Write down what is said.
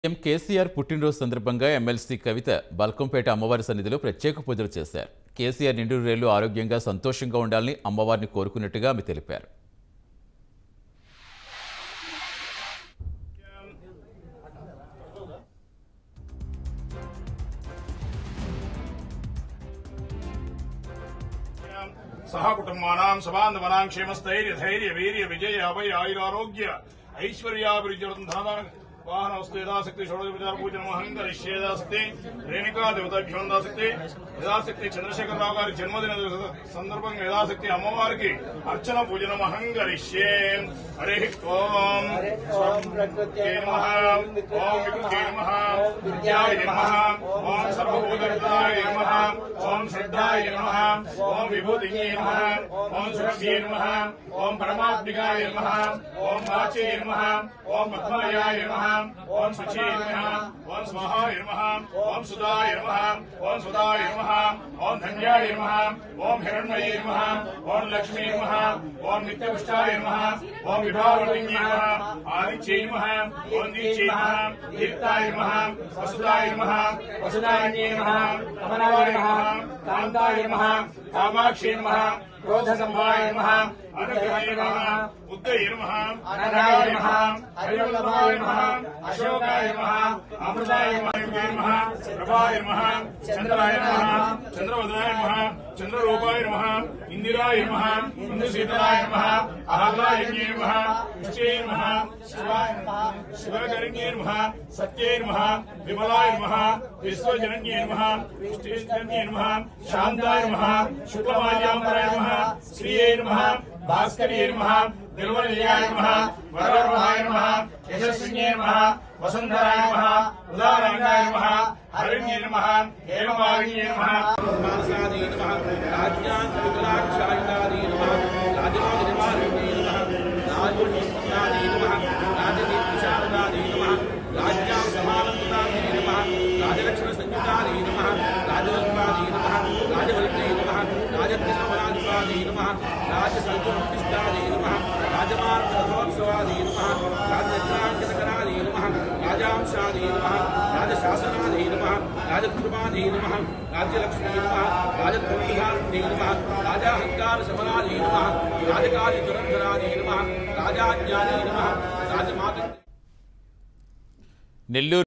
CM KCR పుట్టినరోజు సందర్భంగా MLC కవిత బల్కంపేట అమ్మవారి సన్నిధిలో ప్రత్యేక పూజలు చేశారు కేసీఆర్ నిండు రేళ్లు ఆరోగ్యంగా సంతోషంగా ఉండాలని అమ్మవారిని కోరుకున్నట్టుగా ఆమె తెలిపారు సహ కుటుంబానాం సబాంధవనాం క్షేమస్థైర్య ధైర్య వీర్య విజయ అభయ ఆయురారోగ్య ఐశ్వర్యాభివృద్ధి ధనదాన వాహన వస్తు యథాశక్తి షోడోపచార పూజన మహంకరిష్య యథాశక్తి రేణుకా దేవతాభ్యో యథాశక్తి యథాశక్తి చంద్రశేఖరరావు గారి జన్మదిన సందర్భంగా యథాశక్తి అమ్మవారికి అర్చన పూజన మహంకరిష్యే హరి ఓం స్వర్గే నమః ఓం వికృతే నమః విద్యాయ నమః ఓం సర్వభూతహితాయ నమః ఓం శ్రద్ధాయ నమః ఓం విభూతియే నమః ఓం సురభ్యే నమః ఓం పరమాత్మికాయ నమః ఓం వాచే నమః ఓం పద్మాయాయ నమః ఓం శుచే నమః ఓం స్వహాయ నమః ఓం సుధాయ నమః ఓం సుధాయ నమః ఓం ధన్యాయ నమః ఓం హిరణ్మయే నమః ఓం లక్ష్మీ నమః ఓం నిత్యపుష్టాయ నమః ఓం విభావలింగే నమః ఆదిత్యే నమః ఓం నీచే నమః దీప్తాయ నమః వసుదాయ నమః వసుదాయన్యే నమః కమలాయ నమః కాంతాయ నమః కామాక్షి నమః క్రోధ సంభాయ నమః అనుగ్రహాయ నమః ఉద్దయ నమః అనరాయ నమః హరివల్లభాయ నమః అశోకాయ నమః అమృతాయ నమః ప్రభాయ నమః చంద్రాయ నమః చంద్రవదనాయ నమః చంద్రరూపాయ నమః ఇందిరాయ నమః ఇందుశీతలాయ నమః ఆహ్లాయన్యే నమః పుష్టే నమః శివాయ నమః శివకరణ్యే నమః సత్యే నమః విమలాయ నమః విశ్వజనన్యే నమః పుష్టిజన్యే నమః శాంతాయ నమః శుక్లమాల్యాంబరాయ నమః శ్రీయే నమః భాస్కర్యే నమః నిర్వల్యాయ నమః వరవరహాయ నమః యశస్విన్యే నమః వసుంధరాయ నమః ఉదారాంగాయ నమః హరిణ్యే నమః హేమమాలిన్యే నమః మానసాదీ నమః రాజ్యాన్ వికలాక్షాయుధాదీ నమః రాజమాదిరిమాలిన్యే నమః రాజుర్మస్తాదీ నమః రాజదీప్తిశారదాదీ నమః రాజ్యాం సమానందాదీ నమః రాజలక్ష్మ సంయుతాదీ నమః రాజవల్పాదీ నమః రాజవల్పే నమః రాజకృష్ణమరాజుపాదీ నమః రాజసల్పుష్టాదీ నమః రాజమార్గోత్సవాదీ నమః రాజచక్రాంకితకరాదీ నమః రాజాంశాదీ నమః రాజశాసనాదీ నమః రాజకృపాదీ నమః రాజ్యలక్ష్మీ నమః రాజకృష్ణాదీ నమః రాజాహంకార శమనాదీ నమః రాజకార్య దురంధరాదీ నమః రాజాజ్ఞాదీ నమః రాజమాత నెల్లూరు